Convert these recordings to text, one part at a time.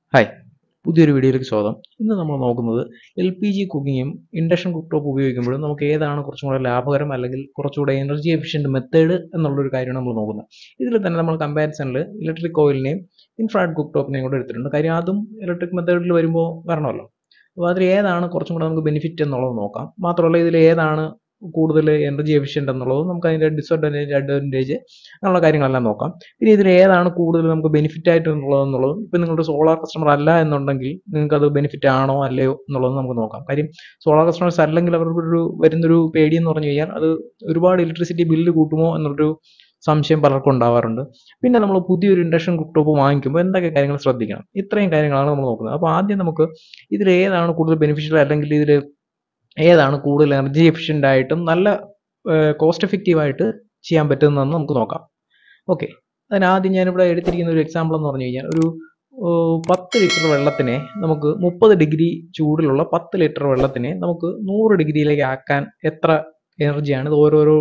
hi പുതിയൊരു വീഡിയോയിലേക്ക് സ്വാഗതം ഇന്ന് നമ്മൾ നോക്കുന്നത് എൽ പി ജി കുക്കിങ്ങും ഇൻഡക്ഷൻ കുക്ക് ടോപ്പ് ഉപയോഗിക്കുമ്പോഴും നമുക്ക് ഏതാണ് കുറച്ചും കൂടെ ലാഭകരം അല്ലെങ്കിൽ കുറച്ചുകൂടെ എനർജി എഫിഷ്യൻറ്റ് മെത്തേഡ് എന്നുള്ളൊരു കാര്യമാണ് നമ്മൾ നോക്കുന്നത് ഇതിൽ തന്നെ നമ്മൾ കമ്പാരിസണിൽ ഇലക്ട്രിക് ഓയിലിനെയും ഇൻഫ്രാഡ് കുക്ക് ടോപ്പിനെയും കൂടെ എടുത്തിട്ടുണ്ട് കാര്യം അതും ഇലക്ട്രിക് മെത്തേഡിൽ വരുമ്പോൾ വരണമല്ലോ അപ്പോൾ അതിൽ ഏതാണ് കുറച്ചും കൂടെ നമുക്ക് ബെനിഫിറ്റ് എന്നുള്ളത് നോക്കാം മാത്രമല്ല ഇതിൽ ഏതാണ് കൂടുതൽ എനർജി എഫിഷ്യൻ്റ് എന്നുള്ളത് നമുക്ക് അതിൻ്റെ ഡിസ്അഡ്വാൻറ്റേജ് അഡ്വാൻറ്റേജ് അങ്ങനെയുള്ള കാര്യങ്ങളെല്ലാം നോക്കാം പിന്നെ ഇതിൽ ഏതാണ് കൂടുതൽ നമുക്ക് ബെനിഫിറ്റ് ആയിട്ട് എന്നുള്ളതെന്നുള്ളതും ഇപ്പം നിങ്ങളുടെ സോളാർ കസ്റ്റമർ അല്ല എന്നുണ്ടെങ്കിൽ നിങ്ങൾക്ക് അത് ബെനിഫിറ്റ് ആണോ അല്ലയോ എന്നുള്ളത് നമുക്ക് നോക്കാം കാര്യം സോളാർ കസ്റ്റമേഴ്സ് അല്ലെങ്കിൽ അവർക്കൊരു വരുന്നൊരു പേടി എന്ന് പറഞ്ഞു കഴിഞ്ഞാൽ അത് ഒരുപാട് ഇലക്ട്രിസിറ്റി ബില്ല് കൂട്ടുമോ എന്നുള്ളൊരു സംശയം പലർക്കും ഉണ്ടാവാറുണ്ട് പിന്നെ നമ്മൾ പുതിയൊരു ഇൻഡക്ഷൻ കുക്ക് ടോപ്പ് വാങ്ങിക്കുമ്പോൾ എന്തൊക്കെ കാര്യങ്ങൾ ശ്രദ്ധിക്കണം ഇത്രയും കാര്യങ്ങളാണ് നമ്മൾ നോക്കുന്നത് അപ്പോൾ ആദ്യം നമുക്ക് ഇതിൽ ഏതാണ് കൂടുതൽ ബെനിഫിഷ്യൽ അല്ലെങ്കിൽ ഇതിൽ ഏതാണ് കൂടുതൽ എനർജി എഫിഷ്യൻ്റ് ആയിട്ടും നല്ല കോസ്റ്റ് എഫക്റ്റീവായിട്ട് ചെയ്യാൻ പറ്റുന്നതെന്ന് നമുക്ക് നോക്കാം ഓക്കെ അതിനാദ്യം ഞാനിവിടെ എടുത്തിരിക്കുന്ന ഒരു എക്സാമ്പിൾ എന്ന് പറഞ്ഞു കഴിഞ്ഞാൽ ഒരു പത്ത് ലിറ്റർ വെള്ളത്തിനെ നമുക്ക് മുപ്പത് ഡിഗ്രി ചൂടിലുള്ള പത്ത് ലിറ്റർ വെള്ളത്തിനെ നമുക്ക് നൂറ് ഡിഗ്രിയിലേക്ക് ആക്കാൻ എത്ര എനർജിയാണ് ഇത് ഓരോരോ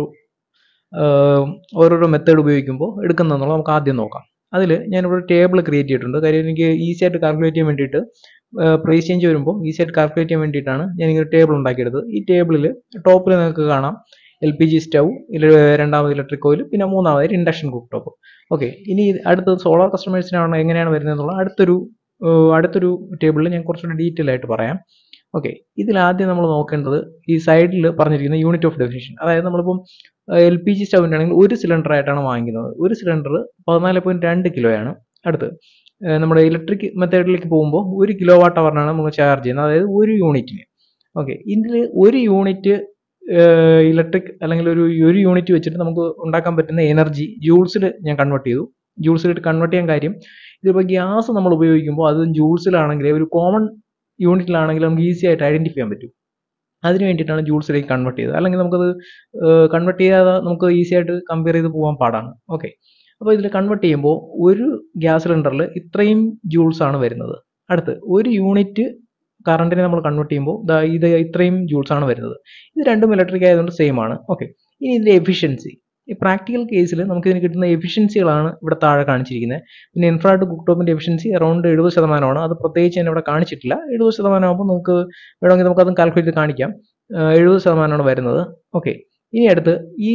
ഓരോരോ മെത്തേഡ് ഉപയോഗിക്കുമ്പോൾ എടുക്കുന്നതെന്നുള്ളത് നമുക്ക് ആദ്യം നോക്കാം അതിൽ ഞാനിവിടെ ടേബിൾ ക്രിയേറ്റ് ചെയ്തിട്ടുണ്ട് കാര്യം എനിക്ക് ഈസി ആയിട്ട് കാൽക്കുലേറ്റ് ചെയ്യാൻ വേണ്ടിയിട്ട് പ്രൈസ് ചേഞ്ച് വരുമ്പോൾ ഈസി ആയിട്ട് കാൽക്കുലേറ്റ് ചെയ്യാൻ വേണ്ടിയിട്ടാണ് ഞാനിങ്ങനെ ടേബിൾ ഉണ്ടാക്കിയെടുത്തത് ഈ ടേബിളിൽ ടോപ്പിൽ നിങ്ങൾക്ക് കാണാം എൽ പി ജി സ്റ്റൗ രണ്ടാമത് ഇലക്ട്രിക് ഓയിൽ പിന്നെ മൂന്നാമതായിട്ട് ഇൻഡക്ഷൻ കുക്ക് ടോപ്പ് ഓക്കെ ഇനി അടുത്തത് സോളാർ കസ്റ്റമേഴ്സിനാണ് എങ്ങനെയാണ് വരുന്നത് എന്നുള്ള അടുത്തൊരു അടുത്തൊരു ടേബിളിൽ ഞാൻ കുറച്ചുകൂടി ഡീറ്റെയിൽ ആയിട്ട് പറയാം ഓക്കെ ഇതിൽ ആദ്യം നമ്മൾ നോക്കേണ്ടത് ഈ സൈഡിൽ പറഞ്ഞിരിക്കുന്ന യൂണിറ്റ് ഓഫ് ഡെഫിനിഷൻ അതായത് നമ്മളിപ്പം എൽ പി ജി സ്റ്റൗവിൻ്റെ ആണെങ്കിൽ ഒരു സിലിണ്ടർ ആയിട്ടാണ് വാങ്ങിക്കുന്നത് ഒരു സിലിണ്ടർ പതിനാല് പോയിന്റ് രണ്ട് കിലോയാണ് അടുത്ത് നമ്മുടെ ഇലക്ട്രിക് മെത്തേഡിലേക്ക് പോകുമ്പോൾ ഒരു കിലോ വാട്ട് അവറിനാണ് നമ്മൾ ചാർജ് ചെയ്യുന്നത് അതായത് ഒരു യൂണിറ്റിന് ഓക്കെ ഇതിൽ ഒരു യൂണിറ്റ് ഇലക്ട്രിക് അല്ലെങ്കിൽ ഒരു ഒരു യൂണിറ്റ് വെച്ചിട്ട് നമുക്ക് ഉണ്ടാക്കാൻ പറ്റുന്ന എനർജി ജൂൾസിൽ ഞാൻ കൺവേർട്ട് ചെയ്തു ജൂൾസിലിട്ട് കൺവേർട്ട് ചെയ്യാൻ കാര്യം ഇതിപ്പോൾ ഗ്യാസ് നമ്മൾ ഉപയോഗിക്കുമ്പോൾ അത് ജൂൾസിലാണെങ്കിൽ ഒരു കോമൺ യൂണിറ്റിലാണെങ്കിൽ നമുക്ക് ഈസി ആയിട്ട് ഐഡൻറ്റിഫൈ ചെയ്യാൻ പറ്റും അതിന് വേണ്ടിയിട്ടാണ് ജൂൾസിലേക്ക് കൺവേർട്ട് ചെയ്തത് അല്ലെങ്കിൽ നമുക്കത് കൺവേർട്ട് ചെയ്യാതെ നമുക്ക് ഈസി ആയിട്ട് കമ്പയർ ചെയ്ത് പോകാൻ പാടാണ് ഓക്കെ അപ്പോൾ ഇതിൽ കൺവേർട്ട് ചെയ്യുമ്പോൾ ഒരു ഗ്യാസ് സിലിണ്ടറിൽ ഇത്രയും ജൂൾസ് ആണ് വരുന്നത് അടുത്ത് ഒരു യൂണിറ്റ് കറണ്ടിനെ നമ്മൾ കൺവേർട്ട് ചെയ്യുമ്പോൾ ഇത് ഇത്രയും ജൂൾസ് ആണ് വരുന്നത് ഇത് രണ്ടും ഇലക്ട്രിക് ആയതുകൊണ്ട് സെയിം ആണ് ഓക്കെ ഇനി ഇതിൻ്റെ എഫിഷ്യൻസി ഈ പ്രാക്ടിക്കൽ കേസിൽ നമുക്ക് ഇതിന് കിട്ടുന്ന എഫിഷ്യൻസികളാണ് ഇവിടെ താഴെ കാണിച്ചിരിക്കുന്നത് പിന്നെ ഇൻഫ്രാഡ് കുക്ക് ടോപ്പിൻ്റെ എഫിഷ്യൻസി അറൗണ്ട് എഴുപത് ശതമാനമാണ് അത് പ്രത്യേകിച്ച് ഞാൻ ഇവിടെ കാണിച്ചിട്ടില്ല എഴുപത് ശതമാനമാകുമ്പോൾ നമുക്ക് വേണമെങ്കിൽ നമുക്ക് അതും കാൽക്കുലേറ്റ് കാണിക്കാം എഴുപത് ശതമാനമാണ് വരുന്നത് ഓക്കെ ഇനി അടുത്ത് ഈ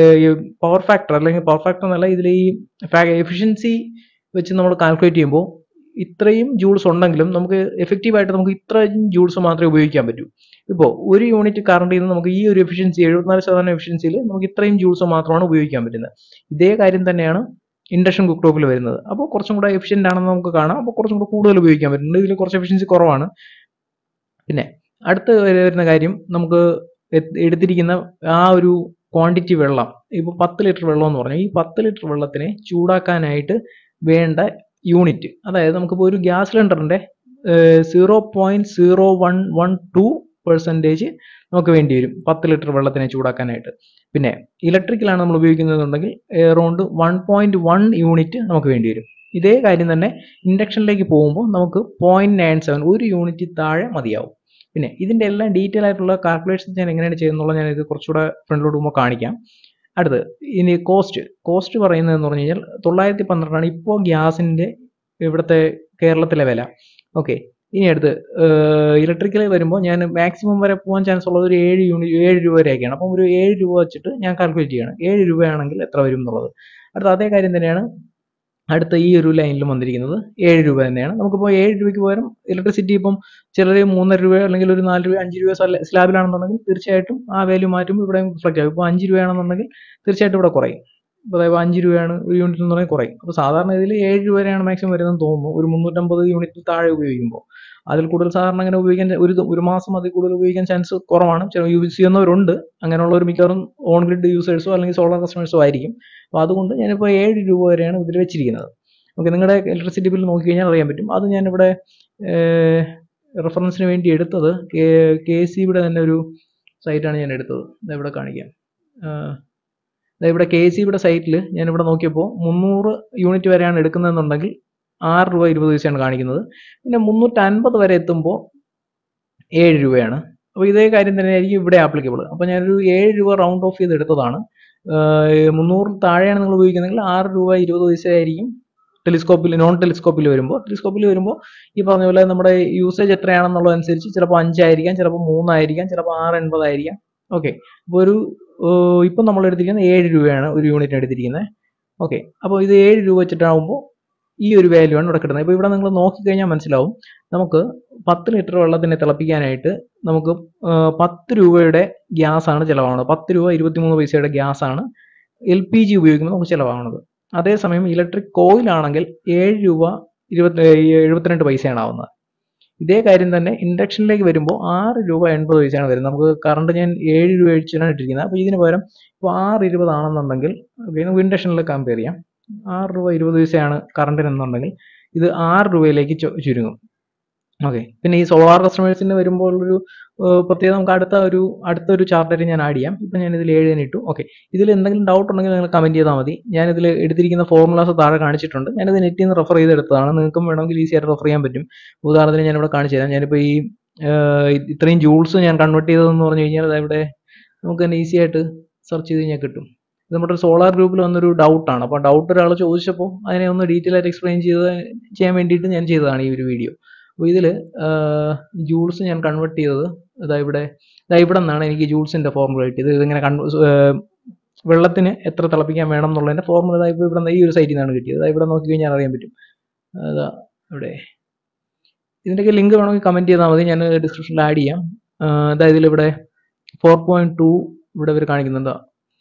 പവർ ഫാക്ടർ അല്ലെങ്കിൽ പവർ ഫാക്ടർ എന്നല്ല ഇതിൽ ഈ എഫിഷ്യൻസി വെച്ച് നമ്മൾ കാൽക്കുലേറ്റ് ചെയ്യുമ്പോൾ ഇത്രയും ജൂൾസ് ഉണ്ടെങ്കിലും നമുക്ക് എഫക്റ്റീവായിട്ട് നമുക്ക് ഇത്രയും ജൂൾസ് മാത്രമേ ഉപയോഗിക്കാൻ പറ്റൂ ഇപ്പോൾ ഒരു യൂണിറ്റ് കറണ്ടിൽ നിന്ന് നമുക്ക് ഈ ഒരു എഫിഷ്യൻസി എഴുപത്തിനാല് ശതമാനം എഫിഷ്യൻസിയിൽ നമുക്ക് ഇത്രയും ജൂൾസ് മാത്രമാണ് ഉപയോഗിക്കാൻ പറ്റുന്നത് ഇതേ കാര്യം തന്നെയാണ് ഇൻഡക്ഷൻ കുക്ക് ടോപ്പിൽ വരുന്നത് അപ്പോൾ കുറച്ചും കൂടെ എഫിഷ്യൻ്റ് ആണെന്ന് നമുക്ക് കാണാം അപ്പോൾ കുറച്ചും കൂടെ കൂടുതൽ ഉപയോഗിക്കാൻ പറ്റുന്നുണ്ട് ഇതിൽ കുറച്ച് എഫിഷ്യൻസി കുറവാണ് പിന്നെ അടുത്ത് വരുന്ന കാര്യം നമുക്ക് എടുത്തിരിക്കുന്ന ആ ഒരു ക്വാണ്ടിറ്റി വെള്ളം ഇപ്പോൾ പത്ത് ലിറ്റർ വെള്ളം എന്ന് പറഞ്ഞാൽ ഈ പത്ത് ലിറ്റർ വെള്ളത്തിനെ ചൂടാക്കാനായിട്ട് വേണ്ട യൂണിറ്റ് അതായത് നമുക്കിപ്പോൾ ഒരു ഗ്യാസ് സിലിണ്ടറിൻ്റെ zero point zero one one two percentage നമുക്ക് വേണ്ടി വരും പത്ത് ലിറ്റർ വെള്ളത്തിനെ ചൂടാക്കാനായിട്ട് പിന്നെ ഇലക്ട്രിക്കലാണ് നമ്മൾ ഉപയോഗിക്കുന്നതെന്നുണ്ടെങ്കിൽ around one point one unit നമുക്ക് വേണ്ടി വരും ഇതേ കാര്യം തന്നെ ഇൻഡക്ഷനിലേക്ക് പോകുമ്പോൾ നമുക്ക് പോയിൻറ്റ് നയൻ സെവൻ ഒരു യൂണിറ്റ് താഴെ മതിയാവും പിന്നെ ഇതിൻ്റെ എല്ലാം ഡീറ്റെയിൽ ആയിട്ടുള്ള കാൽക്കുലേഷൻസ് ഞാൻ എങ്ങനെയാണ് ചെയ്യുന്നുള്ള ഞാൻ ഇത് കുറച്ചുകൂടെ ഫ്രണ്ടിലോട്ട് പോകുമ്പോൾ കാണിക്കാം അടുത്ത് ഇനി കോസ്റ്റ് കോസ്റ്റ് പറയുന്നതെന്ന് പറഞ്ഞു കഴിഞ്ഞാൽ തൊള്ളായിരത്തി പന്ത്രണ്ടാണ് ഇപ്പോൾ ഗ്യാസിൻ്റെ ഇവിടുത്തെ കേരളത്തിലെ വില ഓക്കെ ഇനി അടുത്ത് ഇലക്ട്രിക്കൽ വരുമ്പോൾ ഞാൻ മാക്സിമം വരെ പോകാൻ ചാൻസ് ഉള്ളത് ഒരു ഏഴ് യൂണിറ്റ് ഏഴ് രൂപ വരെയൊക്കെയാണ് അപ്പം ഒരു ഏഴ് രൂപ വെച്ചിട്ട് ഞാൻ കാൽക്കുലേറ്റ് ചെയ്യണം ഏഴ് രൂപയാണെങ്കിൽ എത്ര വരും എന്നുള്ളത് അടുത്ത അതേ കാര്യം തന്നെയാണ് അടുത്ത ഈ ഒരു ലൈനിലും വന്നിരിക്കുന്നത് ഏഴ് രൂപ തന്നെയാണ് നമുക്കിപ്പോൾ ഏഴ് രൂപയ്ക്ക് പകരം ഇലക്ട്രിസിറ്റി ഇപ്പം ചിലർ മൂന്നര രൂപ അല്ലെങ്കിൽ ഒരു നാല് രൂപ അഞ്ച് രൂപ സ്ലാബിലാണെന്നുണ്ടെങ്കിൽ തീർച്ചയായിട്ടും ആ വാല്യൂ മാറ്റും ഇവിടെ റിഫ്ലക്റ്റ് ആകും ഇപ്പോൾ അഞ്ച് രൂപയാണെന്നുണ്ടെങ്കിൽ തീർച്ചയായിട്ടും ഇവിടെ കുറയും ഇപ്പോൾ അതായത് അഞ്ച് രൂപയാണ് ഒരു യൂണിറ്റ് എന്ന് പറഞ്ഞാൽ കുറയും അപ്പോൾ സാധാരണ ഇതിൽ ഏഴ് രൂപ വരെയാണ് മാക്സിമം വരുന്നതെന്ന് തോന്നുന്നു ഒരു മുന്നൂറ്റമ്പത് യൂണിറ്റ് താഴെ ഉപയോഗിക്കുമ്പോൾ അതിൽ കൂടുതൽ സാധാരണ അങ്ങനെ ഉപയോഗിക്കാൻ ഒരു ഒരു മാസം അതിൽ കൂടുതൽ ഉപയോഗിക്കാൻ ചാൻസ് കുറവാണ് ചില യൂസ് ചെയ്യുന്നവരുണ്ട് അങ്ങനെയുള്ളവർ മിക്കവാറും ഓൺ ഗ്രിഡ് യൂസേഴ്സോ അല്ലെങ്കിൽ സോളാർ കസ്റ്റമേഴ്സോ ആയിരിക്കും അപ്പോൾ അതുകൊണ്ട് ഞാനിപ്പോൾ ഏഴ് രൂപ വരെയാണ് ഇതിൽ വെച്ചിരിക്കുന്നത് ഓക്കെ നിങ്ങളുടെ ഇലക്ട്രിസിറ്റി ബിൽ നോക്കി കഴിഞ്ഞാൽ അറിയാൻ പറ്റും അത് ഞാനിവിടെ റെഫറൻസിന് വേണ്ടി എടുത്തത് കെ കെ സി ബിയുടെ തന്നെ ഒരു സൈറ്റാണ് ഞാൻ എടുത്തത് ഇവിടെ കാണിക്കാം ഇവിടെ കെ സി ബിയുടെ സൈറ്റിൽ ഞാനിവിടെ നോക്കിയപ്പോൾ മുന്നൂറ് യൂണിറ്റ് വരെയാണ് എടുക്കുന്നതെന്നുണ്ടെങ്കിൽ ആറ് രൂപ ഇരുപത് പൈസയാണ് കാണിക്കുന്നത് പിന്നെ മുന്നൂറ്റൻപത് വരെ എത്തുമ്പോൾ ഏഴ് രൂപയാണ് അപ്പോൾ ഇതേ കാര്യം തന്നെയായിരിക്കും ഇവിടെ ആപ്ലിക്കബിൾ അപ്പോൾ ഞാനൊരു ഏഴ് രൂപ റൗണ്ട് ഓഫ് ചെയ്ത് എടുത്തതാണ് മുന്നൂറിൽ താഴെയാണ് നിങ്ങൾ ഉപയോഗിക്കുന്നതെങ്കിൽ ആറ് രൂപ ഇരുപത് പൈസ ആയിരിക്കും ടെലിസ്കോപ്പിൽ നോൺ ടെലിസ്കോപ്പിൽ വരുമ്പോൾ ടെലിസ്കോപ്പിൽ വരുമ്പോൾ ഈ പറഞ്ഞ പോലെ നമ്മുടെ യൂസേജ് എത്രയാണെന്നുള്ളതനുസരിച്ച് ചിലപ്പോൾ അഞ്ചായിരിക്കാം ചിലപ്പോൾ മൂന്നായിരിക്കാം ചിലപ്പോൾ ആറ് എൺപതായിരിക്കാം ഓക്കെ അപ്പോൾ ഒരു ഏഹ് ഇപ്പം നമ്മൾ എടുത്തിരിക്കുന്നത് ഏഴ് രൂപയാണ് ഒരു യൂണിറ്റ് എടുത്തിരിക്കുന്നത് ഓക്കെ അപ്പോൾ ഇത് ഏഴ് രൂപ വെച്ചിട്ടാകുമ്പോൾ ഈ ഒരു വാല്യൂ ആണ് ഇവിടെ കിട്ടുന്നത് ഇപ്പോൾ ഇവിടെ നിങ്ങൾ നോക്കിക്കഴിഞ്ഞാൽ മനസ്സിലാവും നമുക്ക് പത്ത് ലിറ്റർ വെള്ളത്തിനെ തിളപ്പിക്കാനായിട്ട് നമുക്ക് ഏഹ് പത്ത് രൂപയുടെ ഗ്യാസ് ആണ് ചിലവാകുന്നത് പത്ത് രൂപ ഇരുപത്തിമൂന്ന് പൈസയുടെ ഗ്യാസ് ആണ് എൽ പി ജി ഉപയോഗിക്കുമ്പോൾ നമുക്ക് ചിലവാകുന്നത് അതേസമയം ഇലക്ട്രിക് കോയിലാണെങ്കിൽ ഏഴ് രൂപ ഇരുപത്തി എഴുപത്തിരണ്ട് പൈസയാണ് ആവുന്നത് ഇതേ കാര്യം തന്നെ ഇൻഡക്ഷനിലേക്ക് വരുമ്പോൾ ആറ് രൂപ എൺപത് പൈസയാണ് വരുന്നത് നമുക്ക് കറണ്ട് ഞാൻ ഏഴ് രൂപ വെച്ചിട്ടാണ് ഇട്ടിരിക്കുന്നത് അപ്പോൾ ഇതിന് പകരം ഇപ്പോൾ ആറ് ഇരുപതാണെന്നുണ്ടെങ്കിൽ ഓക്കെ നമുക്ക് ഇൻഡക്ഷനിൽ കമ്പയർ ചെയ്യാം ആറ് രൂപ ഇരുപത് പൈസയാണ് കറണ്ടിന് എന്നുണ്ടെങ്കിൽ ഇത് ആറ് രൂപയിലേക്ക് ചു- ചുരുങ്ങും ഓക്കെ പിന്നെ ഈ സോളാർ കസ്റ്റമേഴ്സിന് വരുമ്പോൾ ഒരു ഏഹ്, പ്രത്യേകം നമുക്ക് അടുത്ത ഒരു അടുത്തൊരു ചാർട്ടായിട്ട് ഞാൻ ആഡ് ചെയ്യാം ഇപ്പം ഞാൻ ഇതിൽ ഏഴ് തന്നെ ഇട്ടു ഓക്കെ ഇതിൽ എന്തെങ്കിലും ഡൗട്ട് ഉണ്ടെങ്കിൽ നിങ്ങൾ കമൻറ്റ് ചെയ്താൽ മതി ഞാനിതിൽ എടുത്തിരിക്കുന്ന ഫോർമുലാസ് താഴെ കാണിച്ചിട്ടുണ്ട് ഞാനിത് നെറ്റിൽ നിന്ന് റെഫർ ചെയ്തെടുത്തതാണ് നിങ്ങൾക്കും വേണമെങ്കിൽ ഈസി ആയിട്ട് റെഫർ ചെയ്യാൻ പറ്റും ഉദാഹരണത്തിന് ഞാനിവിടെ കാണിച്ചു തരാം ഞാനിപ്പോൾ ഈ ഏഹ്, ഇത്രയും ജൂൾസ് ഞാൻ കൺവേർട്ട് ചെയ്തതെന്ന് പറഞ്ഞു കഴിഞ്ഞാൽ ദാ ഇവിടെ നമുക്ക് തന്നെ ഈസി ആയിട്ട് സെർച്ച് ചെയ്ത് കഴിഞ്ഞാൽ കിട്ടും ഇത് നമ്മുടെ ഒരു സോളാർ ഗ്രൂപ്പിൽ വന്നൊരു ഡൗട്ടാണ് അപ്പോൾ ഡൗട്ട് ഒരാൾ ചോദിച്ചപ്പോൾ അതിനെ ഒന്ന് ഡീറ്റെയിൽ ആയിട്ട് എക്സ്പ്ലെയിൻ ചെയ്ത് ചെയ്യാൻ വേണ്ടിയിട്ട് ഞാൻ ചെയ്തതാണ് ഈ ഒരു വീഡിയോ അപ്പോൾ ഇതിൽ ജൂൾസ് ഞാൻ കൺവേർട്ട് ചെയ്തത് ഇതാ ഇവിടെ ഇതാ ഇവിടെ നിന്നാണ് എനിക്ക് ജൂൾസിൻ്റെ ഫോർമുല കിട്ടിയത് ഇതിങ്ങനെ കൺ വെള്ളത്തിന് എത്ര തിളപ്പിക്കാൻ വേണം എന്നുള്ളതിൻ്റെ ഫോർമുല ഇതാ ഇപ്പോൾ ഇവിടെ നിന്ന് ഈ ഒരു സൈറ്റിൽ നിന്നാണ് കിട്ടിയത് ഇതാ ഇവിടെ നോക്കി കഴിഞ്ഞാൽ അറിയാൻ പറ്റും അതാ ഇവിടെ ഇതിൻ്റെയൊക്കെ ലിങ്ക് വേണമെങ്കിൽ കമൻറ്റ് ചെയ്താൽ മതി ഞാൻ ഡിസ്ക്രിപ്ഷനിൽ ആഡ് ചെയ്യാം അതായത് ഇതിലിവിടെ ഫോർ പോയിൻറ്റ് ടു ഇവിടെ ഇവർ കാണിക്കുന്നുണ്ട്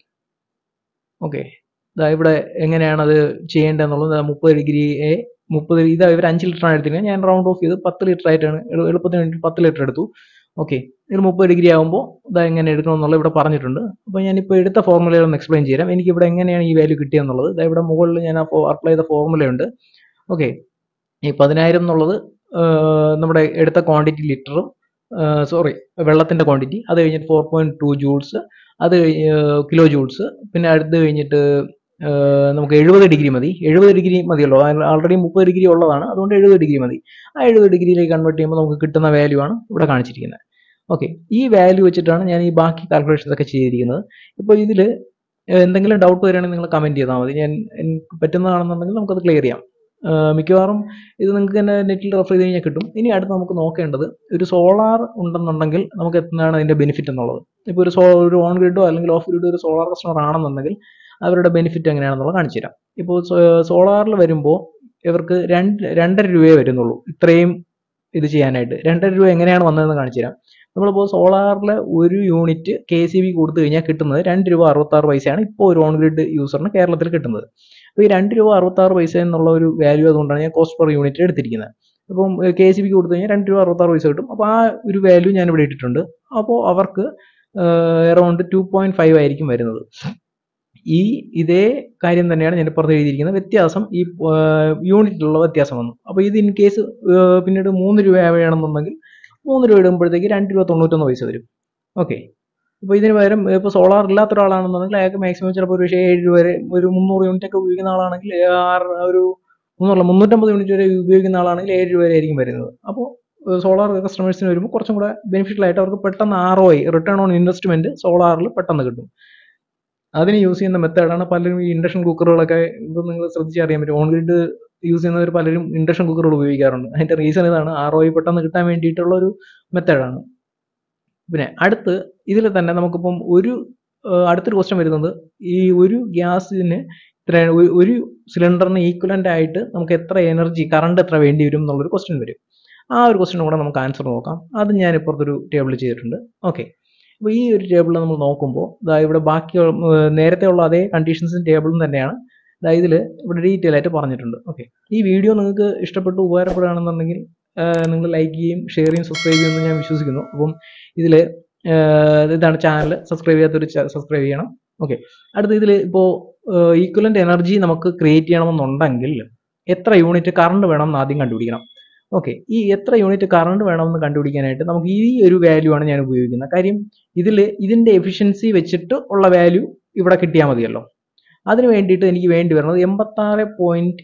ഓക്കെ ഇതാ ഇവിടെ എങ്ങനെയാണ് അത് ചെയ്യേണ്ടതെന്നുള്ളത് മുപ്പത് ഡിഗ്രി എ മുപ്പത് ഇതാ ഇവർ അഞ്ച് ലിറ്ററാണ് എടുത്തിരിക്കുന്നത് ഞാൻ റൗണ്ട് ഓഫ് ചെയ്ത് പത്ത് ലിറ്റർ ആയിട്ടാണ് എളു- എളുപ്പത്തിന് വേണ്ടി പത്ത് ലിറ്റർ എടുത്തു ഓക്കെ ഇതിൽ മുപ്പത് ഡിഗ്രി ആകുമ്പോൾ ഇതാ എങ്ങനെ എടുക്കണം എന്നുള്ളത് ഇവിടെ പറഞ്ഞിട്ടുണ്ട് അപ്പോൾ ഞാനിപ്പോൾ എടുത്ത ഫോർമുല ഒന്ന് എക്സ്പ്ലെയിൻ ചെയ്യാം എനിക്ക് ഇവിടെ എങ്ങനെയാണ് ഈ വാല്യൂ കിട്ടിയെന്നുള്ളത് ഇതാ ഇവിടെ മുകളിൽ ഞാൻ അപ്ലൈ ചെയ്ത ഫോർമുലയുണ്ട് ഓക്കെ ഈ പതിനായിരം എന്നുള്ളത് ആഹ്, നമ്മുടെ എടുത്ത ക്വാണ്ടിറ്റി ലിറ്ററും സോറി വെള്ളത്തിൻ്റെ ക്വാണ്ടിറ്റി അത് കഴിഞ്ഞിട്ട് ഫോർ പോയിൻറ്റ് ടു ജൂൾസ് അത് കിലോ ജൂൾസ് പിന്നെ അടുത്ത് കഴിഞ്ഞിട്ട് ആഹ്, നമുക്ക് എഴുപത് ഡിഗ്രി മതി എഴുപത് ഡിഗ്രി മതിയല്ലോ ആൾറെഡി മുപ്പത് ഡിഗ്രി ഉള്ളതാണ് അതുകൊണ്ട് എഴുപത് ഡിഗ്രി മതി ആ എഴുപത് ഡിഗ്രിയിലേക്ക് കൺവേർട്ട് ചെയ്യുമ്പോൾ നമുക്ക് കിട്ടുന്ന വാല്യൂ ആണ് ഇവിടെ കാണിച്ചിരിക്കുന്നത് ഓക്കെ ഈ വാല്യൂ വെച്ചിട്ടാണ് ഞാൻ ഈ ബാക്കി കാൽക്കുലേഷൻസ് ഒക്കെ ചെയ്തിരിക്കുന്നത് ഇപ്പോൾ ഇതിൽ എന്തെങ്കിലും ഡൗട്ട് വരികയാണെങ്കിൽ നിങ്ങൾ കമൻറ്റ് ചെയ്താൽ മതി ഞാൻ എനിക്ക് പറ്റുന്നതാണെന്നുണ്ടെങ്കിൽ നമുക്കത് ക്ലിയർ ചെയ്യാം ആഹ് മിക്കവാറും ഇത് നിങ്ങൾക്ക് തന്നെ നെറ്റിൽ റെഫർ ചെയ്ത് കഴിഞ്ഞാൽ കിട്ടും ഇനി അടുത്ത് നമുക്ക് നോക്കേണ്ടത് ഒരു സോളാർ ഉണ്ടെന്നുണ്ടെങ്കിൽ നമുക്ക് എന്താണ് അതിൻ്റെ ബെനിഫിറ്റ് എന്നുള്ളത് ഇപ്പോൾ ഒരു സോ ഒരു ഓൺ ഗ്രിഡോ അല്ലെങ്കിൽ ഓഫ് ഗ്രിഡോ ഒരു സോളാർ കസ്റ്റമർ ആണെന്നുണ്ടെങ്കിൽ അവരുടെ ബെനിഫിറ്റ് എങ്ങനെയാണെന്നുള്ളത് കാണിച്ചു തരാം ഇപ്പോൾ സോളാറിൽ വരുമ്പോൾ ഇവർക്ക് രണ്ട് രണ്ടര രൂപയെ വരുന്നുള്ളൂ ഇത്രയും ഇത് ചെയ്യാനായിട്ട് രണ്ടര രൂപ എങ്ങനെയാണ് വന്നതെന്ന് കാണിച്ചു തരാം നമ്മളിപ്പോൾ സോളാറിൽ ഒരു യൂണിറ്റ് കെ സി ബി കൊടുത്തു കഴിഞ്ഞാൽ കിട്ടുന്നത് രണ്ട് രൂപ അറുപത്താറ് പൈസയാണ് ഇപ്പോൾ ഒരു ഓൺ ഗ്രിഡ് യൂസറിന് കേരളത്തിൽ കിട്ടുന്നത് അപ്പോൾ ഈ രണ്ട് രൂപ അറുപത്താറ് പൈസ എന്നുള്ള ഒരു വാല്യൂ അതുകൊണ്ടാണ് ഞാൻ കോസ്റ്റ് പെർ യൂണിറ്റ് എടുത്തിരിക്കുന്നത് അപ്പം കെ സി ബിക്ക് കൊടുത്തു കഴിഞ്ഞാൽ രണ്ട് രൂപ അറുപത്താറ് പൈസ കിട്ടും അപ്പോൾ ആ ഒരു വാല്യൂ ഞാൻ ഇവിടെ ഇട്ടിട്ടുണ്ട് അപ്പോൾ അവർക്ക് അറൗണ്ട് ടു പോയിന്റ് ഫൈവ് ആയിരിക്കും വരുന്നത് ഈ ഇതേ കാര്യം തന്നെയാണ് ഞാൻ പുറത്ത് എഴുതിയിരിക്കുന്നത് വ്യത്യാസം ഈ യൂണിറ്റിലുള്ള വ്യത്യാസം വന്നു അപ്പോൾ ഇത് ഇൻ കേസ് പിന്നീട് മൂന്ന് രൂപ വേണമെന്നുണ്ടെങ്കിൽ മൂന്ന് രൂപ ഇടുമ്പോഴത്തേക്ക് രണ്ട് രൂപ തൊണ്ണൂറ്റൊന്ന് പൈസ വരും ഓക്കെ ഇപ്പോൾ ഇതിന് പകരം ഇപ്പോൾ സോളാർ ഇല്ലാത്ത ഒരാളാണെന്നുണ്ടെങ്കിൽ അയാൾക്ക് മാക്സിമം ചിലപ്പോൾ ഒരു പക്ഷേ ഏഴ് രൂപ വരെ ഒരു മുന്നൂറ് യൂണിറ്റ് ഒക്കെ ഉപയോഗിക്കുന്ന ആളാണെങ്കിൽ ആറ് ഒരു മുന്നൂറല്ല മുന്നൂറ്റമ്പത് യൂണിറ്റ് വരെ ഉപയോഗിക്കുന്ന ആളാണെങ്കിൽ ഏഴ് രൂപ വരെ ആയിരിക്കും വരുന്നത് അപ്പോൾ സോളാർ കസ്റ്റമേഴ്സിന് വരുമ്പോൾ കുറച്ചും കൂടെ ബെനിഫിഷ്യൽ ആയിട്ട് അവർക്ക് പെട്ടെന്ന് R O I return on investment സോളാറിൽ പെട്ടെന്ന് കിട്ടും അതിന് യൂസ് ചെയ്യുന്ന മെത്തേഡാണ് പലരും ഈ ഇൻഡക്ഷൻ കുക്കറുകളൊക്കെ ഇപ്പോൾ നിങ്ങൾ ശ്രദ്ധിച്ചറിയാൻ പറ്റും ഓൺ ഗ്രിഡ് യൂസ് ചെയ്യുന്നവർ പലരും ഇൻഡക്ഷൻ കുക്കറുകൾ ഉപയോഗിക്കാറുണ്ട് അതിന്റെ റീസൺ ഇതാണ് ആർ ഒ ഐ പെട്ടെന്ന് കിട്ടാൻ വേണ്ടിയിട്ടുള്ള ഒരു മെത്തേഡാണ് പിന്നെ അടുത്ത് ഇതിൽ തന്നെ നമുക്കിപ്പം ഒരു ഏഹ് അടുത്തൊരു ക്വസ്റ്റ്യൻ വരുന്നത് ഈ ഒരു ഗ്യാസിന് ഇത്ര ഒരു- ഒരു സിലിണ്ടറിന് ഈക്വലന്റ് ആയിട്ട് നമുക്ക് എത്ര എനർജി കറണ്ട് എത്ര വേണ്ടി വരും എന്നുള്ളൊരു ക്വസ്റ്റ്യൻ വരും ആ ഒരു ക്വസ്റ്റ്യൻ കൂടെ നമുക്ക് ആൻസർ നോക്കാം അത് ഞാൻ ഇപ്പുറത്തൊരു ടേബിൾ ചെയ്തിട്ടുണ്ട് ഓക്കെ അപ്പോൾ ഈ ഒരു ടേബിൾ നമ്മൾ നോക്കുമ്പോൾ ഇതാ ഇവിടെ ബാക്കി നേരത്തെ ഉള്ള അതേ കണ്ടീഷൻസും ടേബിളും തന്നെയാണ് ഇതാ ഇതിൽ ഇവിടെ ഡീറ്റെയിൽ ആയിട്ട് പറഞ്ഞിട്ടുണ്ട് ഓക്കെ ഈ വീഡിയോ നിങ്ങൾക്ക് ഇഷ്ടപ്പെട്ട് ഉപകാരപ്പെടുകയാണെന്നുണ്ടെങ്കിൽ നിങ്ങൾ ലൈക്ക് ചെയ്യും ഷെയർ ചെയ്യും സബ്സ്ക്രൈബ് ചെയ്യുമെന്ന് ഞാൻ വിശ്വസിക്കുന്നു അപ്പം ഇതിൽ ഇതാണ് ചാനൽ സബ്സ്ക്രൈബ് ചെയ്യാത്തൊരു സബ്സ്ക്രൈബ് ചെയ്യണം ഓക്കെ അടുത്ത ഇതിൽ ഇപ്പോൾ ഈക്വലൻ്റ് എനർജി നമുക്ക് ക്രിയേറ്റ് ചെയ്യണമെന്നുണ്ടെങ്കിൽ എത്ര യൂണിറ്റ് കറണ്ട് വേണം എന്ന് ആദ്യം കണ്ടുപിടിക്കണം ഓക്കെ ഈ എത്ര യൂണിറ്റ് കറണ്ട് വേണമെന്ന് കണ്ടുപിടിക്കാനായിട്ട് നമുക്ക് ഈ ഒരു വാല്യൂ ആണ് ഞാൻ ഉപയോഗിക്കുന്നത് കാര്യം ഇതിൽ ഇതിൻ്റെ എഫിഷ്യൻസി വെച്ചിട്ട് ഉള്ള വാല്യൂ ഇവിടെ കിട്ടിയാൽ മതിയല്ലോ അതിന് വേണ്ടിയിട്ട് എനിക്ക് വേണ്ടി വരുന്നത് എൺപത്താറ് പോയിന്റ്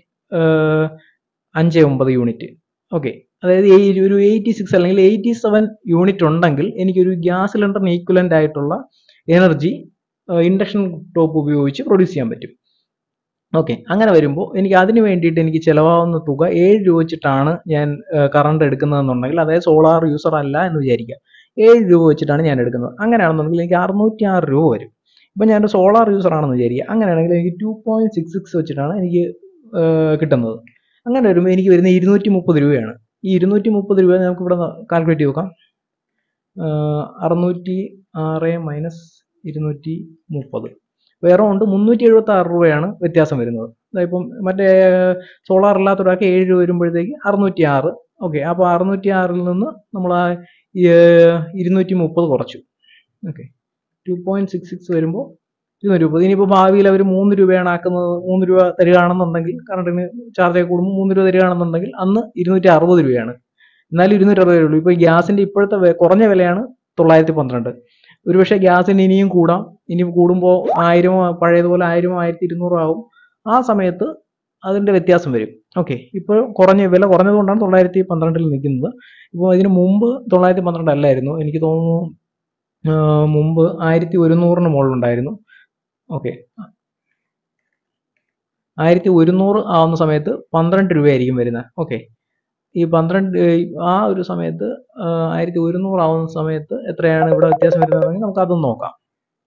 അഞ്ച് ഒമ്പത് യൂണിറ്റ് ഓക്കെ അതായത് ഈ ഒരു എയ്റ്റി സിക്സ് അല്ലെങ്കിൽ എയ്റ്റി സെവൻ യൂണിറ്റ് ഉണ്ടെങ്കിൽ എനിക്കൊരു ഗ്യാസ് സിലിണ്ടറിന് ഈക്വലൻ്റ് ആയിട്ടുള്ള എനർജി ഇൻഡക്ഷൻ ടോപ്പ് ഉപയോഗിച്ച് പ്രൊഡ്യൂസ് ചെയ്യാൻ പറ്റും ഓക്കെ അങ്ങനെ വരുമ്പോൾ എനിക്ക് അതിന് വേണ്ടിയിട്ട് എനിക്ക് ചിലവാകുന്ന തുക ഏഴ് രൂപ വെച്ചിട്ടാണ് ഞാൻ കറണ്ട് എടുക്കുന്നതെന്നുണ്ടെങ്കിൽ അതായത് സോളാർ യൂസർ അല്ല എന്ന് വിചാരിക്കുക ഏഴ് രൂപ വെച്ചിട്ടാണ് ഞാൻ എടുക്കുന്നത് അങ്ങനെയാണെന്നുണ്ടെങ്കിൽ എനിക്ക് അറുന്നൂറ്റി ആറ് രൂപ വരും ഇപ്പം ഞാനൊരു സോളാർ യൂസർ ആണെന്ന് വിചാരിക്കുക അങ്ങനെയാണെങ്കിൽ എനിക്ക് ടു പോയിന്റ് സിക്സ് സിക്സ് വെച്ചിട്ടാണ് എനിക്ക് ഏഹ് കിട്ടുന്നത് അങ്ങനെ വരുമ്പോൾ എനിക്ക് വരുന്ന ഇരുന്നൂറ്റി മുപ്പത് രൂപയാണ് ഈ ഇരുന്നൂറ്റി മുപ്പത് രൂപ നമുക്ക് ഇവിടെ കാൽക്കുലേറ്റ് ചെയ്ത് നോക്കാം ഏഹ് അറുന്നൂറ്റി ആറ് മൈനസ് ഇരുന്നൂറ്റി മുപ്പത് വേറെ ഉണ്ട് മുന്നൂറ്റി എഴുപത്തി ആറ് രൂപയാണ് വ്യത്യാസം വരുന്നത് ഇപ്പം മറ്റേ സോളാർ അല്ലാത്ത ഒരാൾക്ക് ഏഴ് രൂപ വരുമ്പോഴത്തേക്ക് അറുന്നൂറ്റി ആറ് ഓക്കെ അപ്പോൾ അറുന്നൂറ്റി ആറിൽ നിന്ന് നമ്മൾ ആ ഇരുന്നൂറ്റി മുപ്പത് കുറച്ചു okay two point six six വരുമ്പോൾ ഇരുന്നൂറ്റി മുപ്പത് ഇനിയിപ്പോൾ ഭാവിയിൽ അവർ മൂന്ന് രൂപയാണ് ആക്കുന്നത് മൂന്ന് രൂപ തരികയാണെന്നുണ്ടെങ്കിൽ കറണ്ടിന് ചാർജ് ഒക്കെ കൂടുമ്പോൾ മൂന്ന് രൂപ തരികയാണെന്നുണ്ടെങ്കിൽ അന്ന് ഇരുന്നൂറ്റി അറുപത് രൂപയാണ് എന്നാലും ഇരുന്നൂറ്റി അറുപത് രൂപയുള്ളൂ ഇപ്പോൾ ഗ്യാസിൻ്റെ ഇപ്പോഴത്തെ വെ- കുറഞ്ഞ വിലയാണ് തൊള്ളായിരത്തി പന്ത്രണ്ട് ഒരുപക്ഷെ ഗ്യാസിന് ഇനിയും കൂടാം ഇനി കൂടുമ്പോൾ ആയിരം പഴയതുപോലെ ആയിരം ആയിരത്തി ഇരുന്നൂറും ആവും ആ സമയത്ത് അതിൻ്റെ വ്യത്യാസം വരും ഓക്കെ ഇപ്പോൾ കുറഞ്ഞ വില കുറഞ്ഞതുകൊണ്ടാണ് തൊള്ളായിരത്തി പന്ത്രണ്ടിൽ നിൽക്കുന്നത് ഇപ്പോൾ ഇതിന് മുമ്പ് തൊള്ളായിരത്തി പന്ത്രണ്ട് അല്ലായിരുന്നു എനിക്ക് തോന്നുന്നു ആ, മുമ്പ് ആയിരത്തി ഒരുന്നൂറിന് മുകളിലുണ്ടായിരുന്നു ഓക്കെ ആയിരത്തി ഒരുന്നൂറ് ആവുന്ന സമയത്ത് പന്ത്രണ്ട് രൂപയായിരിക്കും വരുന്നത് ഓക്കെ ഈ പന്ത്രണ്ട് ഏ, ആ ഒരു സമയത്ത് ആ, ആയിരത്തി ഒരുന്നൂറ് ആവുന്ന സമയത്ത് എത്രയാണ് ഇവിടെ വ്യത്യാസം വരുന്നതെങ്കിൽ നമുക്ക് അതും നോക്കാം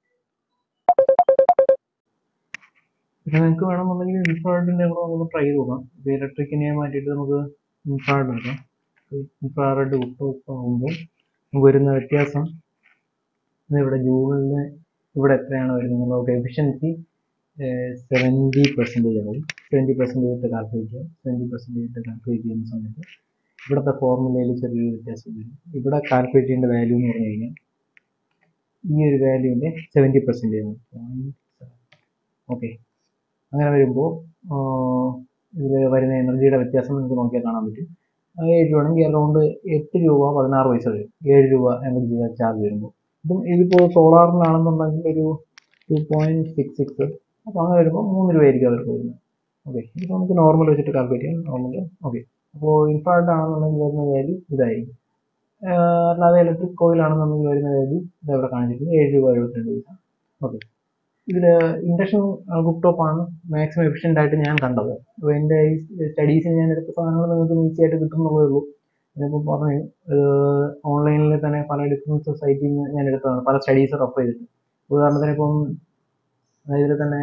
പിന്നെ നിങ്ങൾക്ക് വേണമെന്നുണ്ടെങ്കിൽ ഇൻഫ്രാറെഡിൻ്റെ കൂടെ നമുക്ക് ട്രൈ ചെയ്ത് നോക്കാം ഇപ്പോൾ ഇലക്ട്രിക്കിനെ മാറ്റിയിട്ട് നമുക്ക് ഇൻഫ്രാറെഡ് എടുക്കാം ഇൻഫ്രാറെഡ് ആകുമ്പോൾ നമുക്ക് വരുന്ന വ്യത്യാസം ഇത് ഇവിടെ ജൂണിന് ഇവിടെ എത്രയാണ് വരുന്നത് നമുക്ക് എഫിഷ്യൻസി സെവൻറ്റി പെർസെൻറ്റേജ് ആവും സെവൻറ്റി പെർസെൻറ്റേജ് ഇട്ട് കാൽക്കുലേറ്റ് ചെയ്യാം സെവൻറ്റി പെർസെൻറ്റേജ് ഇട്ട് കാൽക്കുലേറ്റ് ചെയ്യുന്ന സമയത്ത് ഇവിടുത്തെ ഫോർമുലയിൽ ചെറിയൊരു വ്യത്യാസം വരും ഇവിടെ കാൽക്കുലേറ്റ് ചെയ്യേണ്ട വാല്യൂ എന്ന് പറഞ്ഞു കഴിഞ്ഞാൽ ഈ ഒരു വാല്യൂവിൻ്റെ സെവൻറ്റി പെർസെൻറ്റേജ് ഓക്കെ അങ്ങനെ വരുമ്പോൾ ഇതിൽ വരുന്ന എനർജിയുടെ വ്യത്യാസം നിങ്ങൾക്ക് നോക്കിയാൽ കാണാൻ പറ്റും ആ ഏഴ് രൂപ ആണെങ്കിൽ അറൗണ്ട് എട്ട് രൂപ പതിനാറ് പൈസ വരും ഏഴ് രൂപ എനർജി ചാർജ് വരുമ്പോൾ ഇപ്പം ഇതിപ്പോൾ സോളാറിനാണെന്നുണ്ടെങ്കിൽ ഒരു ടു പോയിൻറ്റ് സിക്സ് സിക്സ് അപ്പോൾ അങ്ങനെ വരുമ്പോൾ മൂന്ന് രൂപയായിരിക്കും അവർക്ക് വരുന്നത് ഓക്കെ ഇപ്പോൾ നമുക്ക് നോർമൽ വെച്ചിട്ട് കാൽക്കുലേറ്റ് ചെയ്യാം നോർമൽ ഓക്കെ അപ്പോൾ ഇൻഫ്രാഡ് ആണെന്നുണ്ടെങ്കിൽ വരുന്ന വാല്യൂ ഇതായിരിക്കും ആഹ് അല്ലാതെ ഇലക്ട്രിക് കോയിൽ ആണെന്നുണ്ടെങ്കിൽ വരുന്ന വാല്യൂ ഇത് ഇവിടെ കാണിച്ചിട്ടുണ്ട് ഏഴ് രൂപ എഴുപത്തിരണ്ട് പൈസ ഓക്കെ ഇതിൽ ഇൻഡക്ഷൻ കുക്ക് ടോപ്പ് ആണ് മാക്സിമം എഫിഷ്യൻ്റ് ആയിട്ട് ഞാൻ കണ്ടത് അപ്പോൾ എൻ്റെ ഈ സ്റ്റഡീസിന് ഞാൻ എടുത്ത സാധനങ്ങൾ നിങ്ങൾക്ക് ഈസി ആയിട്ട് കിട്ടുന്നുള്ളതേ ഉള്ളൂ ഞാനിപ്പോൾ പറഞ്ഞു ഓൺലൈനിൽ തന്നെ പല ഡിഫറൻസ് സൈറ്റിൽ നിന്ന് ഞാൻ എടുത്തതാണ് പല സ്റ്റഡീസ് റെഫർ ചെയ്തിട്ട് ഉദാഹരണത്തിന് ഇപ്പം ഇതിൽ തന്നെ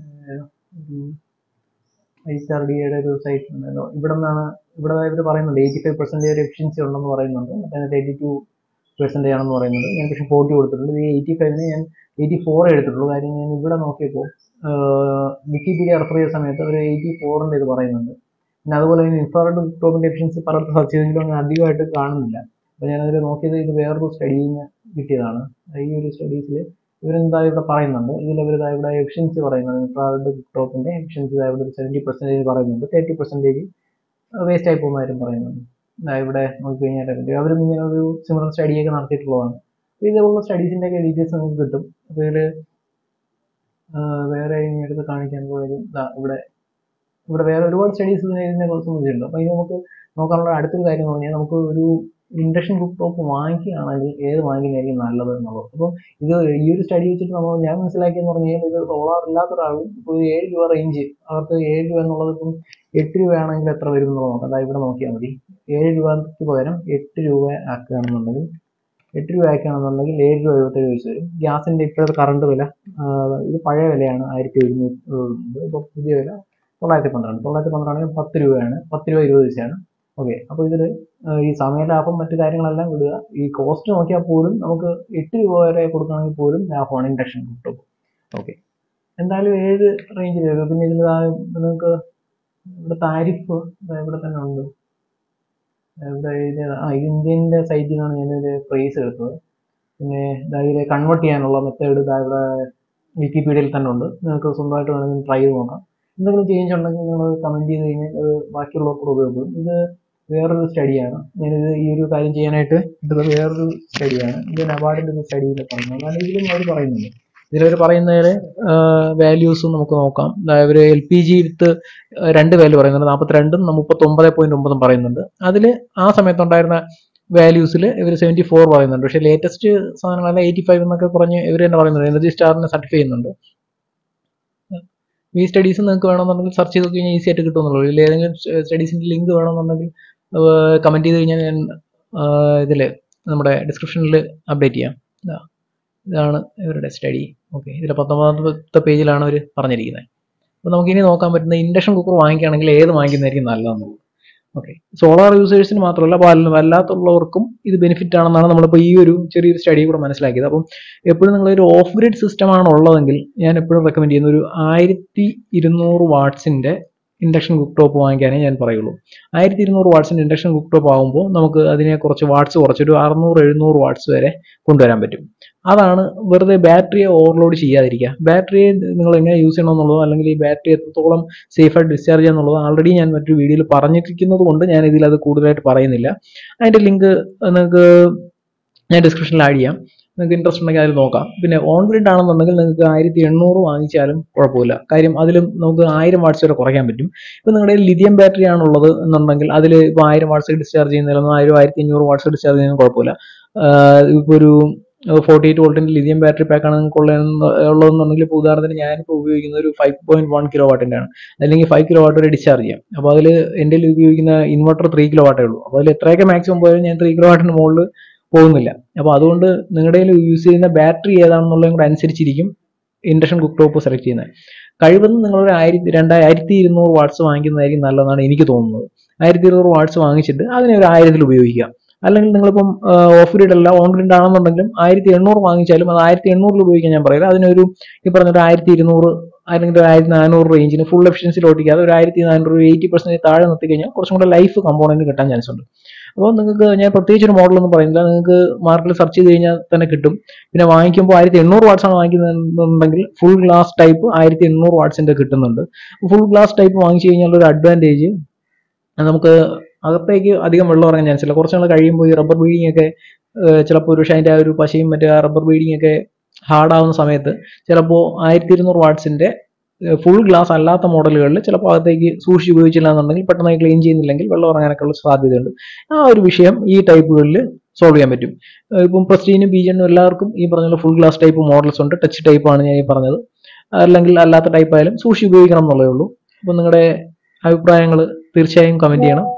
ഐസ് ആർ ഡിയുടെ ഒരു സൈറ്റ് ഉണ്ടല്ലോ ഇവിടെ നിന്നാണ് ഇവിടെ ഇവർ പറയുന്നുണ്ട് എയ്റ്റി ഫൈവ് പെർസെൻറ്റേജ് എഫിഷ്യൻസി ഉണ്ടെന്ന് പറയുന്നുണ്ട് അതിനകത്ത് എയ്റ്റി ടു പെർസെൻറ്റേജ് ആണെന്ന് പറയുന്നുണ്ട് ഞാൻ പക്ഷേ ഫോർട്ടി കൊടുത്തിട്ടുണ്ട് ഈ എയ്റ്റി ഫൈവിന് ഞാൻ എയ്റ്റി ഫോർ എടുത്തിട്ടുള്ളൂ കാര്യം ഞാൻ ഇവിടെ നോക്കിയപ്പോൾ വിക്കിപീഡിയ റെഫർ ചെയ്ത സമയത്ത് ഒരു എയ്റ്റി ഫോറിൻ്റെ ഇത് പറയുന്നുണ്ട് പിന്നെ അതുപോലെ തന്നെ ഇൻഫ്രാറെഡ് ടോപ്പിൻ്റെ എഫിഷ്യൻസി പലർക്കും സെർച്ച് ചെയ്തെങ്കിലും അങ്ങനെ അധികമായിട്ട് കാണുന്നില്ല അപ്പോൾ ഞാനതിൽ നോക്കിയത് ഇത് വേറൊരു സ്റ്റഡിയിൽ നിന്ന് കിട്ടിയതാണ് ഈ ഒരു സ്റ്റഡീസിൽ ഇവരെന്താ ഇവിടെ പറയുന്നുണ്ട് ഇതിൽ ഇവർ ഇവിടെ എഫിഷ്യൻസി പറയുന്നുണ്ട് ഇൻഫ്രാറെഡ് ടോപ്പിൻ്റെ എഫിഷ്യൻസി ഇവിടെ ഒരു സെവൻറ്റി പെർസെൻറ്റേജ് പറയുന്നുണ്ട് തേർട്ടി പെർസെൻറ്റേജ് വേസ്റ്റ് ആയി പോകുന്ന കാര്യം പറയുന്നുണ്ട് ദാ ഇവിടെ നോക്കിക്കഴിഞ്ഞാൽ അവരും ഇങ്ങനെ ഒരു സിമിലർ സ്റ്റഡിയൊക്കെ നടത്തിയിട്ടുള്ളതാണ് അപ്പോൾ ഇതുപോലുള്ള സ്റ്റഡീസിൻ്റെ ഒക്കെ ഡീറ്റെയിൽസ് നമുക്ക് കിട്ടും അപ്പോൾ ഇതിൽ വേറെ ഇനി എടുത്ത് കാണിക്കാൻ പോയാലും ദാ ഇവിടെ ഇവിടെ വേറെ ഒരുപാട് സ്റ്റഡീസ് ഇതിനെ കുറിച്ച് സംബന്ധിച്ചിട്ടുണ്ട് അപ്പോൾ ഇത് നമുക്ക് നോക്കാനുള്ള അടുത്തൊരു കാര്യം എന്ന് പറഞ്ഞാൽ നമുക്ക് ഒരു ഇൻഡക്ഷൻ കുക്ക് ടോപ്പ് വാങ്ങിക്കുകയാണെങ്കിൽ ഏത് വാങ്ങിക്കുന്നതായിരിക്കും നല്ലത് എന്നുള്ളത് അപ്പോൾ ഇത് ഈ ഒരു സ്റ്റഡി വെച്ചിട്ട് നമ്മൾ ഞാൻ മനസ്സിലാക്കിയെന്ന് പറഞ്ഞു കഴിഞ്ഞാൽ ഇത് സോളാർ ഇല്ലാത്ത ഒരാളും ഇപ്പോൾ ഒരു ഏഴ് രൂപ റേഞ്ച് അവർക്ക് ഏഴ് രൂപ എന്നുള്ളത് ഇപ്പം എട്ട് രൂപയാണെങ്കിൽ എത്ര വരും എന്നുള്ളത് നോക്കാം അതായത് ഇവിടെ നോക്കിയാൽ മതി ഏഴ് രൂപയ്ക്ക് പകരം എട്ട് രൂപ ആക്കുകയാണെന്നുണ്ടെങ്കിൽ എട്ട് രൂപ ആക്കുകയാണെന്നുണ്ടെങ്കിൽ ഏഴ് രൂപ എഴുപത്തേഴ് പൈസ വരും ഗ്യാസിൻ്റെ ഇപ്പോഴത്തെ കറണ്ട് വില ആ, ഇത് പഴയ വിലയാണ് ആയിരത്തി ഒരുന്നൂറ് ഇപ്പോൾ പുതിയ വില തൊള്ളായിരത്തി പന്ത്രണ്ട് തൊള്ളായിരത്തി പന്ത്രണ്ടാണെങ്കിൽ പത്ത് രൂപയാണ് പത്ത് രൂപ ഇരുപത് പൈസയാണ് ഓക്കെ അപ്പോൾ ഇതിൽ ഈ സമയലാഭം മറ്റു കാര്യങ്ങളെല്ലാം വിടുക ഈ കോസ്റ്റ് നോക്കിയാൽ പോലും നമുക്ക് എട്ട് രൂപ വരെ കൊടുക്കുകയാണെങ്കിൽ പോലും ലാഭമാണ് ഇൻഡക്ഷൻ കിട്ടും ഓക്കെ എന്തായാലും ഏഴ് റേഞ്ചിൽ വരും പിന്നെ ഇതിൽ നിങ്ങൾക്ക് ഇവിടെ താരിഫ് ഇവിടെ തന്നെ ഉണ്ട് ഇവിടെ ഇത് ആ ഇത് ഇന്ത്യൻ്റെ സൈറ്റിൽ നിന്നാണ് ഞാനൊരു പ്രൈസ് എടുത്തത് പിന്നെ ഇതാ ഇതിൽ കൺവേർട്ട് ചെയ്യാനുള്ള മെത്തേഡ് ഇതാ ഇവിടെ വിക്കിപീഡിയയിൽ തന്നെ ഉണ്ട് നിങ്ങൾക്ക് സ്വന്തമായിട്ട് വേണമെങ്കിൽ ട്രൈ ചെയ്ത് നോക്കാം എന്തെങ്കിലും ചേഞ്ച് ഉണ്ടെങ്കിൽ നിങ്ങൾ കമൻറ്റ് ചെയ്ത് കഴിഞ്ഞാൽ അത് ബാക്കിയുള്ളവർക്ക് ഉപയോഗപ്പെടും ഇത് വേറൊരു സ്റ്റഡിയാണ് ഞാനിത് ഈ ഒരു കാര്യം ചെയ്യാനായിട്ട് എടുത്തത് വേറൊരു സ്റ്റഡിയാണ് ഇത് നബാർഡിൻ്റെ ഒരു സ്റ്റഡിയിൽ പറയുന്നത് അതാണ് ഇതിലും അവർ പറയുന്നുണ്ട് ഇതിലവർ പറയുന്നതിൽ വാല്യൂസും നമുക്ക് നോക്കാം അവർ എൽ പി ജി വിത്ത് രണ്ട് വാല്യൂ പറയുന്നുണ്ട് നാൽപ്പത്തിരണ്ടും മുപ്പത്തൊമ്പത് പോയിന്റ് ഒമ്പതും പറയുന്നുണ്ട് അതിൽ ആ സമയത്തുണ്ടായിരുന്ന വാല്യൂസിൽ ഇവർ സെവൻറ്റി ഫോർ പറയുന്നുണ്ട് പക്ഷേ ലേറ്റസ്റ്റ് സാധനങ്ങളെല്ലാം എയ്റ്റി ഫൈവ് എന്നൊക്കെ പറഞ്ഞ് ഇവർ തന്നെ പറയുന്നുണ്ട് എനർജി സ്റ്റാറിനെ സർട്ടിഫൈ ചെയ്യുന്നുണ്ട് ഈ സ്റ്റഡീസ് നിങ്ങൾക്ക് വേണമെന്നുണ്ടെങ്കിൽ സെർച്ച് ചെയ്ത് കഴിഞ്ഞാൽ ഈസി ആയിട്ട് കിട്ടുമെന്നുള്ളൂ ഇതിൽ ഏതെങ്കിലും സ്റ്റഡീസിൻ്റെ ലിങ്ക് വേണമെന്നുണ്ടെങ്കിൽ കമൻറ്റ് ചെയ്ത് കഴിഞ്ഞാൽ ഞാൻ ഇതിൽ നമ്മുടെ ഡിസ്ക്രിപ്ഷനിൽ അപ്ഡേറ്റ് ചെയ്യാം ഇതാ ഇതാണ് ഇവരുടെ സ്റ്റഡി ഓക്കെ ഇതിൽ പത്തൊമ്പതാമത്തെ പേജിലാണ് അവർ പറഞ്ഞിരിക്കുന്നത് അപ്പോൾ നമുക്കിനി നോക്കാൻ പറ്റുന്ന ഇൻഡക്ഷൻ കുക്കർ വാങ്ങിക്കുകയാണെങ്കിൽ ഏത് വാങ്ങിക്കുന്നതായിരിക്കും നല്ലതെന്നുള്ളത് ഓക്കെ സോളാർ യൂസേഴ്സിന് മാത്രമല്ല വല്ല- വല്ലാത്തുള്ളവർക്കും ഇത് ബെനിഫിറ്റ് ആണെന്നാണ് നമ്മളിപ്പോൾ ഈ ഒരു ചെറിയൊരു സ്റ്റഡി കൂടെ മനസ്സിലാക്കിയത് അപ്പം എപ്പോഴും നിങ്ങളൊരു ഓഫ് ഗ്രിഡ് സിസ്റ്റം ആണ് ഉള്ളതെങ്കിൽ ഞാൻ എപ്പോഴും റെക്കമെൻഡ് ചെയ്യുന്ന ഒരു ആയിരത്തി ഇരുന്നൂറ് വാട്ട്സിൻ്റെ ഇൻഡക്ഷൻ കുക്ക് ടോപ്പ് വാങ്ങിക്കാനേ ഞാൻ പറയുള്ളൂ ആയിരത്തി ഇരുന്നൂറ് വാട്ട്സിൻ്റെ ഇൻഡക്ഷൻ കുക്ക് ടോപ്പ് ആകുമ്പോൾ നമുക്ക് അതിനെ കുറച്ച് വാട്ട്സ് കുറച്ചൊരു അറുന്നൂറ് എഴുന്നൂറ് വാട്ട്സ് വരെ കൊണ്ടുവരാൻ പറ്റും അതാണ് വെറുതെ ബാറ്ററിയെ ഓവർലോഡ് ചെയ്യാതിരിക്കുക ബാറ്ററിയെ നിങ്ങൾ എങ്ങനെ യൂസ് ചെയ്യണമെന്നുള്ളതോ അല്ലെങ്കിൽ ഈ ബാറ്ററി എത്രത്തോളം സേഫായിട്ട് ഡിസ്ചാർജ് ചെയ്യുക എന്നുള്ളത് ആൾറെഡി ഞാൻ മറ്റൊരു വീഡിയോയിൽ പറഞ്ഞിരിക്കുന്നത് കൊണ്ട് ഞാൻ ഇതിൽ അത് കൂടുതലായിട്ട് പറയുന്നില്ല അതിൻ്റെ ലിങ്ക് നിങ്ങൾക്ക് ഞാൻ ഡിസ്ക്രിപ്ഷനിൽ ആഡ് ചെയ്യാം നിങ്ങൾക്ക് ഇൻട്രസ്റ്റ് ഉണ്ടെങ്കിൽ അതിൽ നോക്കാം പിന്നെ ഓൺ ഗ്രിഡ് ആണെന്നുണ്ടെങ്കിൽ നിങ്ങൾക്ക് ആയിരത്തി എണ്ണൂറ് വാങ്ങിച്ചാലും കുഴപ്പമില്ല കാര്യം അതിലും നമുക്ക് ആയിരം വാട്ട്സ് വരെ കുറയ്ക്കാൻ പറ്റും ഇപ്പോൾ നിങ്ങളുടെ ലിഥിയം ബാറ്ററി ആണുള്ളത് എന്നുണ്ടെങ്കിൽ അതിൽ ഇപ്പോൾ ആയിരം വാട്ട്സ് ഡിസ്ചാർജ് ചെയ്യുന്നതിലൊന്നും ആയിരം ആയിരത്തി അഞ്ഞൂറ് വാട്ട്സ് ഡിസ്ചാർജ് ചെയ്യുന്നതിന് കുഴപ്പമില്ല ഇപ്പോൾ ഒരു ഫോർട്ടി എയ്റ്റ് വോൾട്ടിൻ്റെ ലിഥിയം ബാറ്ററി പാക്കാണ് നിങ്ങൾക്ക് ഉള്ളതെന്നുണ്ടെങ്കിൽ ഇപ്പോൾ ഉദാഹരണത്തിന് ഞാനിപ്പോൾ ഉപയോഗിക്കുന്ന ഒരു ഫൈവ് പോയിന്റ് വൺ കിലോ വാട്ടിൻ്റെ ആണ് അല്ലെങ്കിൽ ഫൈവ് കിലോ വാട്ട് വരെ ഡിസ്ചാർജ് ചെയ്യാം അപ്പോൾ അതിൽ എൻ്റെ കയ്യിൽ ഉപയോഗിക്കുന്ന ഇൻവെർട്ടർ ത്രീ കിലോ വാട്ടേ ഉള്ളൂ അപ്പോൾ അതിൽ എത്രയൊക്കെ മാക്സിമം പോയാലും ഞാൻ ത്രീ കിലോ വാട്ടിന് മുകളിൽ പോകുന്നില്ല അപ്പോൾ അതുകൊണ്ട് നിങ്ങളുടെ കയ്യിൽ യൂസ് ചെയ്യുന്ന ബാറ്ററി ഏതാണെന്നുള്ളതും കൂടെ അനുസരിച്ചിരിക്കും ഇൻഡക്ഷൻ കുക്ക് ടോപ്പ് സെലക്ട് ചെയ്യുന്നത് കഴിവതും നിങ്ങളൊരു ആയിരത്തി രണ്ടായിരത്തി ഇരുന്നൂറ് വാട്ട്സ് വാങ്ങിക്കുന്നതായിരിക്കും നല്ലതെന്നാണ് എനിക്ക് തോന്നുന്നത് ആയിരത്തി ഇരുന്നൂറ് വാട്ട്സ് വാങ്ങിച്ചിട്ട് അതിനെ ഒരു ആയിരത്തിൽ ഉപയോഗിക്കുക അല്ലെങ്കിൽ നിങ്ങളിപ്പം ഓഫ് ഗ്രിഡ് അല്ല ഓൺ ഗ്രിഡ് ആണെന്നുണ്ടെങ്കിലും ആയിരത്തി എണ്ണൂറ് വാങ്ങിച്ചാലും അത് ആയിരത്തി എണ്ണൂറിൽ ഉപയോഗിക്കാൻ ഞാൻ പറയില്ല അതിനൊരു ഈ പറഞ്ഞൊരു ആയിരത്തി ഇരുന്നൂറ് അല്ലെങ്കിൽ ഒരു ആയിരത്തി നാനൂറ് റേഞ്ചിന് ഫുൾ എഫിഷ്യൻസിൽ ഓടിക്കാതെ ഒരു ആയിരത്തി നാനൂറ് എയ്റ്റി പെർസെൻറ്റ് താഴെ നിർത്തി കഴിഞ്ഞാൽ കുറച്ചും കൂടെ ലൈഫ് കമ്പോണന്റ് കിട്ടാൻ ചാൻസ് ഉണ്ട് അപ്പോൾ നിങ്ങൾക്ക് ഞാൻ പ്രത്യേകിച്ച് ഒരു മോഡൽ ഒന്നും പറയുന്നില്ല നിങ്ങൾക്ക് മാർക്കറ്റിൽ സെർച്ച് ചെയ്ത് കഴിഞ്ഞാൽ തന്നെ കിട്ടും പിന്നെ വാങ്ങിക്കുമ്പോൾ ആയിരത്തി എണ്ണൂറ് വാട്ട്സ് ആണ് വാങ്ങിക്കുന്നുണ്ടെങ്കിൽ ഫുൾ ഗ്ലാസ് ടൈപ്പ് ആയിരത്തി എണ്ണൂറ് വാട്ട്സിന്റെ കിട്ടുന്നുണ്ട് ഫുൾ ഗ്ലാസ് ടൈപ്പ് വാങ്ങിച്ചു കഴിഞ്ഞാൽ ഒരു അഡ്വാൻറ്റേജ് നമുക്ക് അകത്തേക്ക് അധികം വെള്ളം ഇറങ്ങാൻ ചാൻസ് ഇല്ല കുറച്ച് നാൾ കഴിയുമ്പോൾ ഈ റബ്ബർ ബീഡിംഗ് ഒക്കെ ചിലപ്പോൾ ഒരു പക്ഷേ അതിൻ്റെ ആ ഒരു പശയും മറ്റേ ആ റബ്ബർ ബീഡിംഗ് ഒക്കെ ഹാർഡ് ആവുന്ന സമയത്ത് ചിലപ്പോൾ ആയിരത്തി ഇരുന്നൂറ് വാട്ട്സിന്റെ ഫുൾ ഗ്ലാസ് അല്ലാത്ത മോഡലുകളിൽ ചിലപ്പോൾ അകത്തേക്ക് സൂക്ഷിച്ച് ഉപയോഗിച്ചില്ല എന്നുണ്ടെങ്കിൽ പെട്ടെന്ന് ക്ലീൻ ചെയ്യുന്നില്ലെങ്കിൽ വെള്ളം ഇറങ്ങാനൊക്കെ ഉള്ള സാധ്യതയുണ്ട് ആ ഒരു വിഷയം ഈ ടൈപ്പുകളിൽ സോൾവ് ചെയ്യാൻ പറ്റും ഏഹ് ഇപ്പം പ്രസ്റ്റീനും ബീജനും എല്ലാവർക്കും ഈ പറഞ്ഞ ഫുൾ ഗ്ലാസ് ടൈപ്പ് മോഡൽസ് ഉണ്ട് ടച്ച് ടൈപ്പാണ് ഞാൻ ഈ പറഞ്ഞത് അല്ലെങ്കിൽ അല്ലാത്ത ടൈപ്പ് ആയാലും സൂക്ഷിച്ച് ഉപയോഗിക്കണം എന്നുള്ളതേ ഉള്ളൂ അപ്പം നിങ്ങളുടെ അഭിപ്രായങ്ങൾ തീർച്ചയായും കമൻറ്റ് ചെയ്യണം